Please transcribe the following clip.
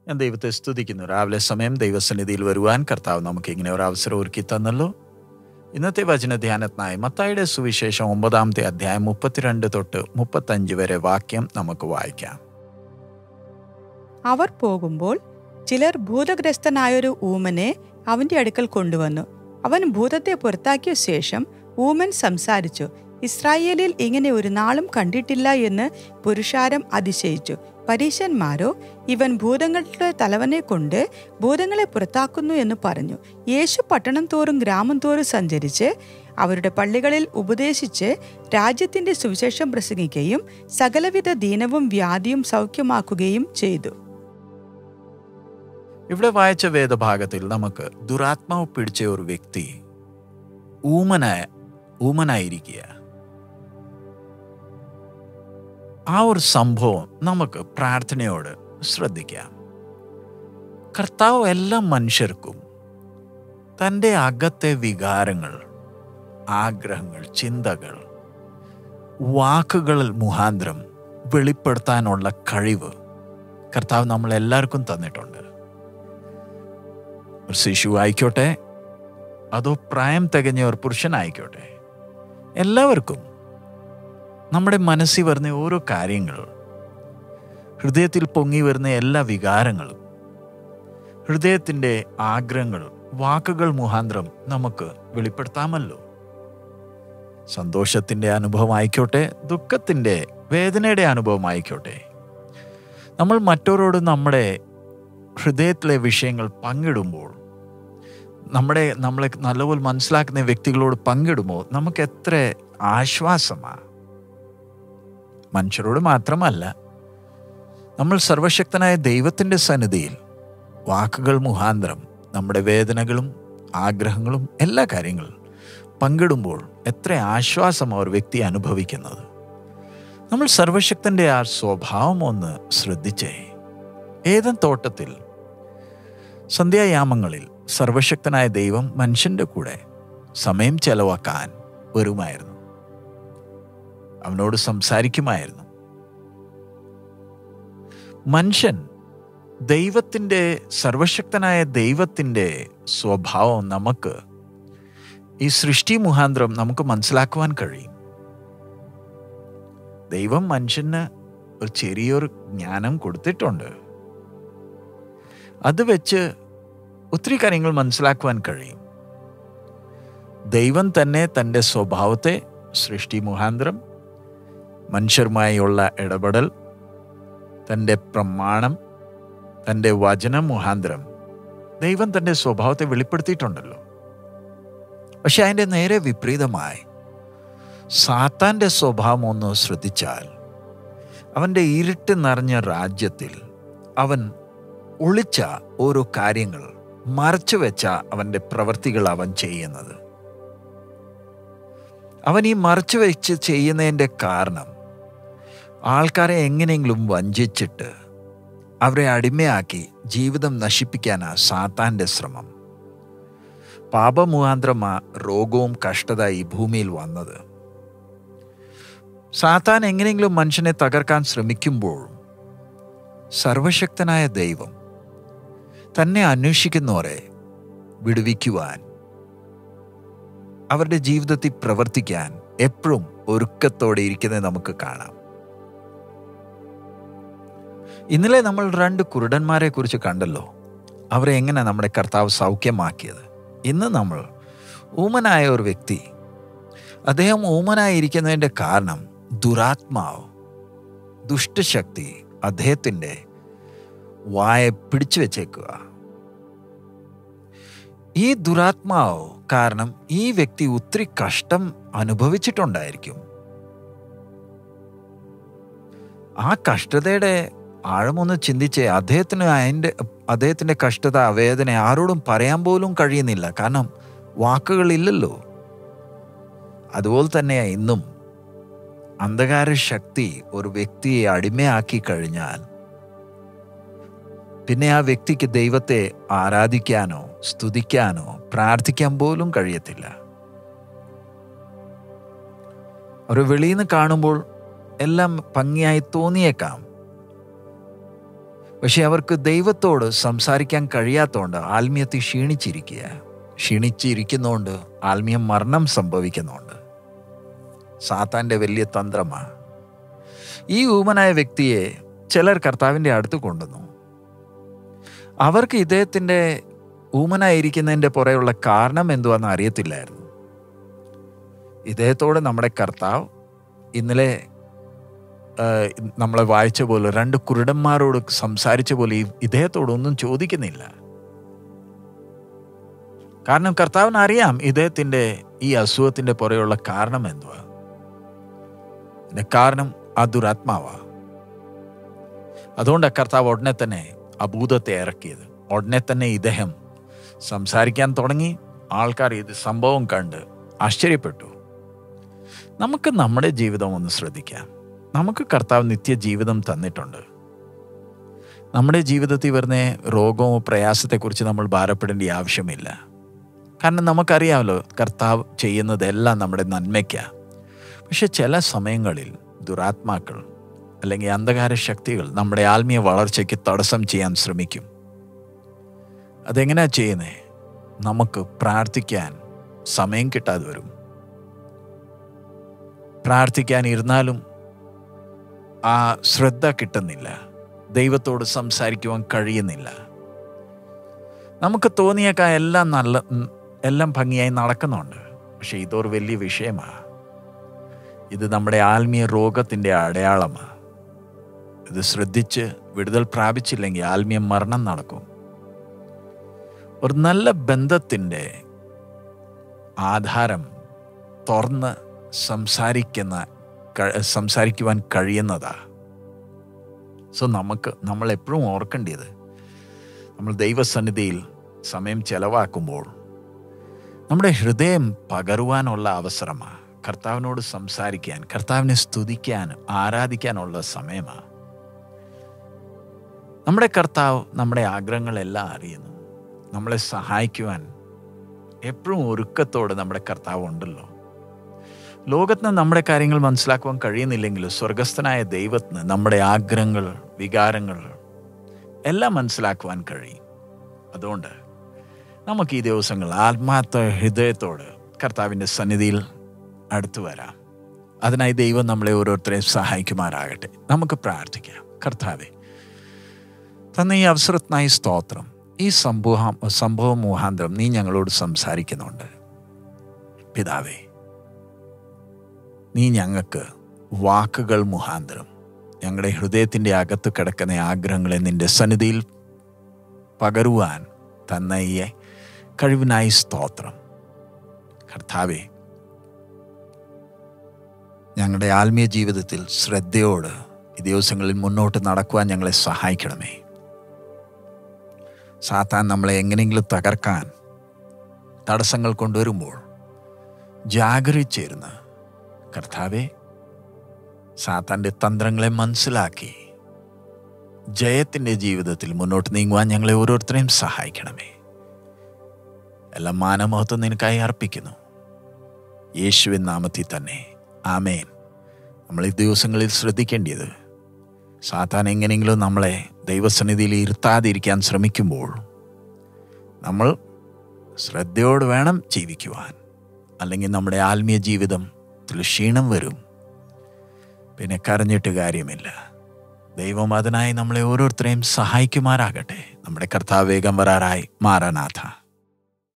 ഞാൻ ദൈവത്തെ സ്തുതിക്കുന്നു രാവിലെ സമയം ദൈവസന്നിധിയിൽ വരുവാൻ കർത്താവ് നമുക്ക് ഇങ്ങനെ ഒരു അവസരം ഒരുക്കി തന്നല്ലോ ഇന്നത്തെ വചന ധ്യാനത്തിനായി മത്തായിയുടെ സുവിശേഷം ഒമ്പതാമത്തെ അധ്യായം മുപ്പത്തിരണ്ട് തൊട്ട് മുപ്പത്തഞ്ച് വരെ വാക്യം നമുക്ക് വായിക്കാം അവർ പോകുമ്പോൾ ചിലർ ഭൂതഗ്രസ്തനായൊരു ഊമനെ അവന്റെ അടുക്കൽ കൊണ്ടുവന്നു അവൻ ഭൂതത്തെ പുറത്താക്കിയ ശേഷം ഊമൻ സംസാരിച്ചു ഇസ്രായേലിൽ ഇങ്ങനെ ഒരു നാളും കണ്ടിട്ടില്ല എന്ന് പുരുഷാരം അതിശയിച്ചു പരീശന്മാരോ ഇവൻ ഭൂതങ്ങളുടെ തലവനെ കൊണ്ട് ഭൂതങ്ങളെ പുറത്താക്കുന്നു എന്ന് പറഞ്ഞു യേശു പട്ടണം തോറും ഗ്രാമം തോറും സഞ്ചരിച്ച് അവരുടെ പള്ളികളിൽ ഉപദേശിച്ച് രാജ്യത്തിന്റെ സുവിശേഷം പ്രസംഗിക്കുകയും സകലവിധ ദീനവും വ്യാധിയും സൗഖ്യമാക്കുകയും ചെയ്തു ഇവിടെ വായിച്ച വേദഭാഗത്തിൽ നമുക്ക് ദുരാത്മാവ് പിടിച്ച ഒരു വ്യക്തി ഊമനായ ഊമനായിരിക്കുക ആ ഒരു സംഭവം നമുക്ക് പ്രാർത്ഥനയോട് ശ്രദ്ധിക്കാം കർത്താവ് എല്ലാ മനുഷ്യർക്കും തൻ്റെ അകത്തെ വികാരങ്ങൾ ആഗ്രഹങ്ങൾ ചിന്തകൾ വാക്കുകൾ മുഖാന്തരം വെളിപ്പെടുത്താനുള്ള കഴിവ് കർത്താവ് നമ്മളെല്ലാവർക്കും തന്നിട്ടുണ്ട് ഒരു ശിശു ആയിക്കോട്ടെ അതോ പ്രായം തികഞ്ഞ ഒരു പുരുഷനായിക്കോട്ടെ എല്ലാവർക്കും നമ്മുടെ മനസ്സിൽ വരുന്ന ഓരോ കാര്യങ്ങൾ ഹൃദയത്തിൽ പൊങ്ങി വരുന്ന എല്ലാ വികാരങ്ങളും ഹൃദയത്തിൻ്റെ ആഗ്രഹങ്ങൾ വാക്കുകൾ മുഖാന്തരം നമുക്ക് വെളിപ്പെടുത്താമല്ലോ സന്തോഷത്തിൻ്റെ അനുഭവം ആയിക്കോട്ടെ ദുഃഖത്തിൻ്റെ വേദനയുടെ അനുഭവം ആയിക്കോട്ടെ നമ്മൾ മറ്റവരോട് നമ്മുടെ ഹൃദയത്തിലെ വിഷയങ്ങൾ പങ്കിടുമ്പോൾ നമ്മുടെ നമ്മളെ നല്ലപോലെ മനസ്സിലാക്കുന്ന വ്യക്തികളോട് പങ്കിടുമ്പോൾ നമുക്ക് എത്ര ആശ്വാസമാണ് മനുഷ്യരോട് മാത്രമല്ല നമ്മൾ സർവശക്തനായ ദൈവത്തിൻ്റെ സന്നിധിയിൽ വാക്കുകൾ മുഖാന്തരം നമ്മുടെ വേദനകളും ആഗ്രഹങ്ങളും എല്ലാ കാര്യങ്ങളും പങ്കിടുമ്പോൾ എത്ര ആശ്വാസം ഒരു വ്യക്തി അനുഭവിക്കുന്നത് നമ്മൾ സർവശക്തൻ്റെ ആ സ്വഭാവം ഒന്ന് ശ്രദ്ധിച്ചേ ഏതൻ തോട്ടത്തിൽ സന്ധ്യായാമങ്ങളിൽ സർവശക്തനായ ദൈവം മനുഷ്യന്റെ കൂടെ സമയം ചെലവാക്കാൻ വരുമായിരുന്നു അവനോട് സംസാരിക്കുമായിരുന്നു മനുഷ്യൻ ദൈവത്തിൻ്റെ സർവശക്തനായ ദൈവത്തിൻ്റെ സ്വഭാവം നമുക്ക് ഈ സൃഷ്ടി മുഖാന്തരം നമുക്ക് മനസ്സിലാക്കുവാൻ കഴിയും ദൈവം മനുഷ്യന് ഒരു ചെറിയൊരു ജ്ഞാനം കൊടുത്തിട്ടുണ്ട് അത് വെച്ച് ഒത്തിരി കാര്യങ്ങൾ മനസ്സിലാക്കുവാൻ കഴിയും ദൈവം തന്നെ തൻ്റെ സ്വഭാവത്തെ സൃഷ്ടി മുഖാന്തരം മനുഷ്യരുമായുള്ള ഇടപെടൽ തൻ്റെ പ്രമാണം തൻ്റെ വചനം മുഖാന്തരം ദൈവം തൻ്റെ സ്വഭാവത്തെ വെളിപ്പെടുത്തിയിട്ടുണ്ടല്ലോ പക്ഷെ അതിൻ്റെ നേരെ വിപരീതമായി സാത്താൻ്റെ സ്വഭാവം ഒന്ന് ശ്രദ്ധിച്ചാൽ അവൻ്റെ ഇരുട്ട് നിറഞ്ഞ രാജ്യത്തിൽ അവൻ ഒളിച്ച ഓരോ കാര്യങ്ങൾ മറച്ചു വെച്ച അവൻ്റെ പ്രവൃത്തികൾ അവൻ ചെയ്യുന്നത് അവൻ ഈ മറച്ചു വെച്ച് ചെയ്യുന്നതിൻ്റെ കാരണം ആൾക്കാരെ എങ്ങനെയെങ്കിലും വഞ്ചിച്ചിട്ട് അവരെ അടിമയാക്കി ജീവിതം നശിപ്പിക്കാനാ സാത്താൻ്റെ ശ്രമം പാപമുഖാന്തരമാ രോഗവും കഷ്ടത ഈ ഭൂമിയിൽ വന്നത് സാത്താൻ എങ്ങനെയെങ്കിലും മനുഷ്യനെ തകർക്കാൻ ശ്രമിക്കുമ്പോഴും സർവശക്തനായ ദൈവം തന്നെ അന്വേഷിക്കുന്നവരെ വിടുവിക്കുവാൻ അവരുടെ ജീവിതത്തിൽ പ്രവർത്തിക്കാൻ എപ്പോഴും ഒരുക്കത്തോടെ ഇരിക്കുന്നത് നമുക്ക് കാണാം ഇന്നലെ നമ്മൾ രണ്ട് കുരുടന്മാരെ കുറിച്ച് കണ്ടല്ലോ അവരെ എങ്ങനെ നമ്മുടെ കർത്താവ് സൗഖ്യമാക്കിയത് ഇന്ന് നമ്മൾ ഊമനായ ഒരു വ്യക്തി അദ്ദേഹം ഊമനായിരിക്കുന്നതിൻ്റെ കാരണം ദുരാത്മാവ് ദുഷ്ടശക്തി അദ്ദേഹത്തിൻ്റെ വായ പിടിച്ചു വെച്ചേക്കുക ഈ ദുരാത്മാവ് കാരണം ഈ വ്യക്തി ഒത്തിരി കഷ്ടം അനുഭവിച്ചിട്ടുണ്ടായിരിക്കും ആ കഷ്ടതയുടെ ആഴമൊന്ന് ചിന്തിച്ചേ അദ്ദേഹത്തിന് അതിൻ്റെ അദ്ദേഹത്തിൻ്റെ കഷ്ടത വേദന ആരോടും പറയാൻ പോലും കഴിയുന്നില്ല കാരണം വാക്കുകളില്ലല്ലോ അതുപോലെ തന്നെ ഇന്നും അന്ധകാര ശക്തി ഒരു വ്യക്തിയെ അടിമയാക്കി കഴിഞ്ഞാൽ പിന്നെ ആ വ്യക്തിക്ക് ദൈവത്തെ ആരാധിക്കാനോ സ്തുതിക്കാനോ പ്രാർത്ഥിക്കാൻ പോലും കഴിയത്തില്ല ഒരു വെളിയിൽ നിന്ന് കാണുമ്പോൾ എല്ലാം ഭംഗിയായി തോന്നിയേക്കാം പക്ഷെ അവർക്ക് ദൈവത്തോട് സംസാരിക്കാൻ കഴിയാത്തതുകൊണ്ട് ആത്മീയത്തിൽ ക്ഷീണിച്ചിരിക്കുക ക്ഷീണിച്ചിരിക്കുന്നതുകൊണ്ട് ആത്മീയ മരണം സംഭവിക്കുന്നുണ്ട് സാത്താൻ്റെ വലിയ തന്ത്രമാണ് ഈ ഊമനായ വ്യക്തിയെ ചിലർ കർത്താവിൻ്റെ അടുത്ത് കൊണ്ടുവന്നു അവർക്ക് ഇദ്ദേഹത്തിൻ്റെ ഊമനായിരിക്കുന്നതിൻ്റെ പുറയുള്ള കാരണം എന്തുവാന്ന് അറിയത്തില്ലായിരുന്നു ഇദ്ദേഹത്തോട് നമ്മുടെ കർത്താവ് ഇന്നലെ ആ, നമ്മളെ വായിച്ച പോലെ രണ്ട് കുരുടന്മാരോട് സംസാരിച്ച പോലെ ഈ ഇദ്ദേഹത്തോടൊന്നും ചോദിക്കുന്നില്ല കാരണം കർത്താവിന് അറിയാം ഇദ്ദേഹത്തിൻ്റെ ഈ അസുഖത്തിൻ്റെ പുറയുള്ള കാരണം എന്തുവാ ഇതിന്റെ കാരണം ആ ദുരാത്മാവാ അതുകൊണ്ടാണ് കർത്താവ് ഉടനെ തന്നെ അഭൂതത്തെ ഇറക്കിയത് ഉടനെ തന്നെ ഇദ്ദേഹം സംസാരിക്കാൻ തുടങ്ങി ആൾക്കാർ ഇത് സംഭവം കണ്ട് ആശ്ചര്യപ്പെട്ടു നമുക്ക് നമ്മുടെ ജീവിതം ഒന്ന് ശ്രദ്ധിക്കാം നമുക്ക് കർത്താവ് നിത്യജീവിതം തന്നിട്ടുണ്ട് നമ്മുടെ ജീവിതത്തിൽ വരുന്ന രോഗവും പ്രയാസത്തെക്കുറിച്ച് നമ്മൾ ഭാരപ്പെടേണ്ട ആവശ്യമില്ല കാരണം നമുക്കറിയാമല്ലോ കർത്താവ് ചെയ്യുന്നതെല്ലാം നമ്മുടെ നന്മയ്ക്കാണ് പക്ഷെ ചില സമയങ്ങളിൽ ദുരാത്മാക്കൾ അല്ലെങ്കിൽ അന്ധകാര ശക്തികൾ നമ്മുടെ ആത്മീയ വളർച്ചയ്ക്ക് തടസ്സം ചെയ്യാൻ ശ്രമിക്കും അതെങ്ങനെയാ ചെയ്യുന്നേ നമുക്ക് പ്രാർത്ഥിക്കാൻ സമയം കിട്ടാതെ വരും പ്രാർത്ഥിക്കാൻ ഇരുന്നാലും ആ ശ്രദ്ധ കിട്ടുന്നില്ല ദൈവത്തോട് സംസാരിക്കുവാൻ കഴിയുന്നില്ല നമുക്ക് തോന്നിയേക്കാ എല്ലാം നല്ല ഉം, എല്ലാം ഭംഗിയായി നടക്കുന്നുണ്ട് പക്ഷെ ഇതൊരു വലിയ വിഷയമാണ് ഇത് നമ്മുടെ ആത്മീയ രോഗത്തിൻ്റെ അടയാളമാണ് ഇത് ശ്രദ്ധിച്ച് വിടുതൽ പ്രാപിച്ചില്ലെങ്കിൽ ആത്മീയ മരണം നടക്കും ഒരു നല്ല ബന്ധത്തിൻ്റെ ആധാരം തുറന്ന് സംസാരിക്കുന്ന ക- സംസാരിക്കുവാൻ കഴിയുന്നതാ സോ നമുക്ക് നമ്മൾ എപ്പോഴും ഓർക്കേണ്ടത് നമ്മൾ ദൈവസന്നിധിയിൽ സമയം ചെലവാക്കുമ്പോൾ നമ്മുടെ ഹൃദയം പകരുവാനുള്ള അവസരമാണ് കർത്താവിനോട് സംസാരിക്കാൻ കർത്താവിനെ സ്തുതിക്കാൻ ആരാധിക്കാനുള്ള സമയമാണ് നമ്മുടെ കർത്താവ് നമ്മുടെ ആഗ്രഹങ്ങളെല്ലാം അറിയുന്നു നമ്മളെ സഹായിക്കുവാൻ എപ്പോഴും ഒരുക്കത്തോടെ നമ്മുടെ കർത്താവ് ഉണ്ടല്ലോ ലോകത്തിന് നമ്മുടെ കാര്യങ്ങൾ മനസ്സിലാക്കുവാൻ കഴിയുന്നില്ലെങ്കിലും സ്വർഗസ്ഥനായ ദൈവത്തിന് നമ്മുടെ ആഗ്രഹങ്ങൾ വികാരങ്ങൾ എല്ലാം മനസ്സിലാക്കുവാൻ കഴിയും അതുകൊണ്ട് നമുക്ക് ഈ ദിവസങ്ങൾ ആത്മാർത്ഥ ഹൃദയത്തോട് കർത്താവിൻ്റെ സന്നിധിയിൽ അടുത്തു വരാം അതിനായി ദൈവം നമ്മളെ ഓരോരുത്തരെയും സഹായിക്കുമാറാകട്ടെ നമുക്ക് പ്രാർത്ഥിക്കാം കർത്താവെ തന്ന ഈ അവസരത്തിനായി സ്തോത്രം ഈ സംഭവം സംഭവം മുഖാന്തരം നീ ഞങ്ങളോട് സംസാരിക്കുന്നുണ്ട് പിതാവേ നീ ഞങ്ങൾക്ക് വാക്കുകൾ മുഖാന്തരം ഞങ്ങളുടെ ഹൃദയത്തിൻ്റെ അകത്ത് കിടക്കുന്ന ആഗ്രഹങ്ങളെ നിന്റെ സന്നിധിയിൽ പകരുവാൻ തന്ന ഈ കഴിവിനായി സ്തോത്രം കർത്താവെ ഞങ്ങളുടെ ആത്മീയ ജീവിതത്തിൽ ശ്രദ്ധയോട് ഈ ദിവസങ്ങളിൽ മുന്നോട്ട് നടക്കുവാൻ ഞങ്ങളെ സഹായിക്കണമേ സാത്താൻ നമ്മളെ എങ്ങനെയെങ്കിലും തകർക്കാൻ തടസ്സങ്ങൾ കൊണ്ടുവരുമ്പോൾ ജാഗരിച്ചിരുന്ന് കർത്താവെ സാത്താൻ്റെ തന്ത്രങ്ങളെ മനസ്സിലാക്കി ജയത്തിൻ്റെ ജീവിതത്തിൽ മുന്നോട്ട് നീങ്ങുവാൻ ഞങ്ങളെ ഓരോരുത്തരെയും സഹായിക്കണമേ എല്ലാ മാനമഹത്വം നിനക്കായി അർപ്പിക്കുന്നു യേശുവിൻ നാമത്തിൽ തന്നെ ആമേൻ നമ്മൾ ഈ ദിവസങ്ങളിൽ ശ്രദ്ധിക്കേണ്ടത് സാത്താൻ എങ്ങനെയെങ്കിലും നമ്മളെ ദൈവസന്നിധിയിൽ ഇരുത്താതിരിക്കാൻ ശ്രമിക്കുമ്പോൾ നമ്മൾ ശ്രദ്ധയോട് വേണം ജീവിക്കുവാൻ അല്ലെങ്കിൽ നമ്മുടെ ആത്മീയ ജീവിതത്തിൽ ക്ഷീണം വരും പിന്നെ കരഞ്ഞിട്ട് കാര്യമില്ല ദൈവം അതിനായി നമ്മളെ ഓരോരുത്തരെയും സഹായിക്കുമാറാകട്ടെ നമ്മുടെ കർത്താവ് വേഗം വരാറായി മാറാനാഥ